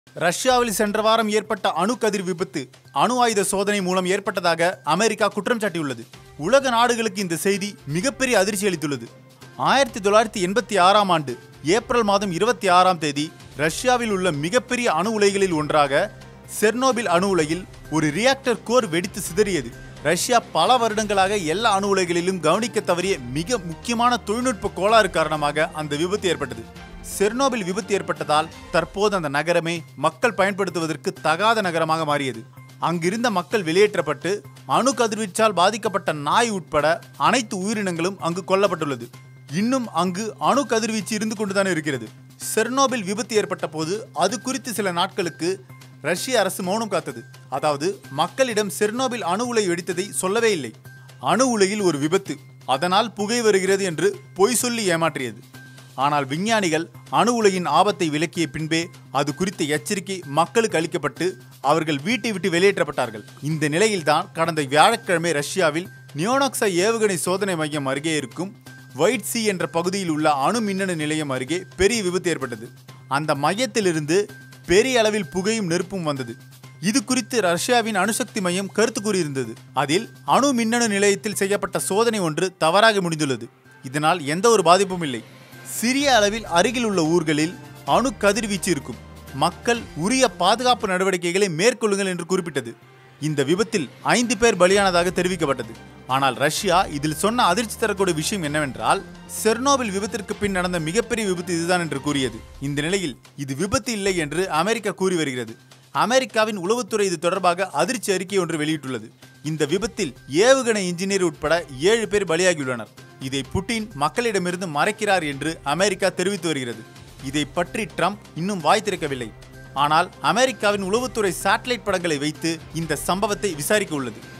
ரஷ்யாவில் சென்ற வாரம் ஏற்பட்ட அணு கதிர் விபத்து அணு ஆயுத சோதனை மூலம் ஏற்பட்டதாக அமெரிக்கா குற்றம் சாட்டியுள்ளது உலக நாடுகளுக்கு இந்த செய்தி மிகப்பெரிய அதிர்ச்சி அளித்துள்ளது ஆயிரத்தி தொள்ளாயிரத்தி எண்பத்தி ஆறாம் ஆண்டு ஏப்ரல் மாதம் இருபத்தி ஆறாம் தேதி ரஷ்யாவில் உள்ள மிகப்பெரிய அணு உலைகளில் ஒன்றாக செர்னோபில் அணு உலையில் ஒரு ரியாக்டர் கோர் வெடித்து சிதறியது ரஷ்யா பல வருடங்களாக எல்லா அணு உலைகளிலும் கவனிக்க தவறிய மிக முக்கியமான தொழில்நுட்ப கோளாறு காரணமாக அந்த விபத்து ஏற்பட்டது செர்னோபில் விபத்து ஏற்பட்டதால் தற்போது அந்த நகரமே மக்கள் பயன்படுத்துவதற்கு தகாத நகரமாக மாறியது அங்கிருந்த மக்கள் வெளியேற்றப்பட்டு அணு கதிர்வீச்சால் பாதிக்கப்பட்ட நாய் உட்பட அனைத்து உயிரினங்களும் அங்கு கொல்லப்பட்டுள்ளது இன்னும் அங்கு அணு கதிர்வீச்சு இருந்து கொண்டுதான் இருக்கிறது செர்னோபில் விபத்து ஏற்பட்ட போது அது குறித்து சில நாட்களுக்கு ரஷ்ய அரசு மௌனம் காத்தது அதாவது மக்களிடம் செர்னோபில் அணு உலை வெடித்ததை சொல்லவே இல்லை அணு உலையில் ஒரு விபத்து அதனால் புகை வருகிறது என்று பொய் சொல்லி ஏமாற்றியது ஆனால் விஞ்ஞானிகள் அணு உலையின் ஆபத்தை விளக்கிய பின்பே அது குறித்த எச்சரிக்கை மக்களுக்கு அளிக்கப்பட்டு அவர்கள் வீட்டை விட்டு வெளியேற்றப்பட்டார்கள் இந்த நிலையில்தான் கடந்த வியாழக்கிழமை ரஷ்யாவில் நியோனாக்சா ஏவுகணை சோதனை மையம் அருகே இருக்கும் ஒயிட் சி என்ற பகுதியில் உள்ள அணு மின்னணு நிலையம் அருகே பெரிய விபத்து ஏற்பட்டது அந்த மையத்திலிருந்து பெரிய அளவில் புகையும் நெருப்பும் வந்தது இது குறித்து ரஷ்யாவின் அணுசக்தி மையம் கருத்து கூறியிருந்தது அதில் அணு மின்னணு நிலையத்தில் செய்யப்பட்ட சோதனை ஒன்று தவறாக முடிந்துள்ளது இதனால் எந்த ஒரு பாதிப்பும் இல்லை சிறிய அளவில் அருகில் உள்ள ஊர்களில் அணு கதிர்வீச்சு இருக்கும் மக்கள் உரிய பாதுகாப்பு நடவடிக்கைகளை மேற்கொள்ளுங்கள் என்று குறிப்பிட்டது இந்த விபத்தில் ஐந்து பேர் பலியானதாக தெரிவிக்கப்பட்டது ஆனால் ரஷ்யா இதில் சொன்ன அதிர்ச்சி தரக்கூடிய விஷயம் என்னவென்றால் செர்னோபில் விபத்திற்கு பின் நடந்த மிகப்பெரிய விபத்து இதுதான் என்று கூறியது இந்த நிலையில் இது விபத்து இல்லை என்று அமெரிக்கா கூறி வருகிறது அமெரிக்காவின் உளவுத்துறை இது தொடர்பாக அதிர்ச்சி அறிக்கை ஒன்று வெளியிட்டுள்ளது இந்த விபத்தில் ஏவுகணை இன்ஜினியர் உட்பட ஏழு பேர் பலியாகியுள்ளனர் இதை புட்டின் மக்களிடமிருந்து மறைக்கிறார் என்று அமெரிக்கா தெரிவித்து வருகிறது இதை பற்றி ட்ரம்ப் இன்னும் வாய் திறக்கவில்லை ஆனால் அமெரிக்காவின் உளவுத்துறை சேட்டலைட் படங்களை வைத்து இந்த சம்பவத்தை விசாரிக்க உள்ளது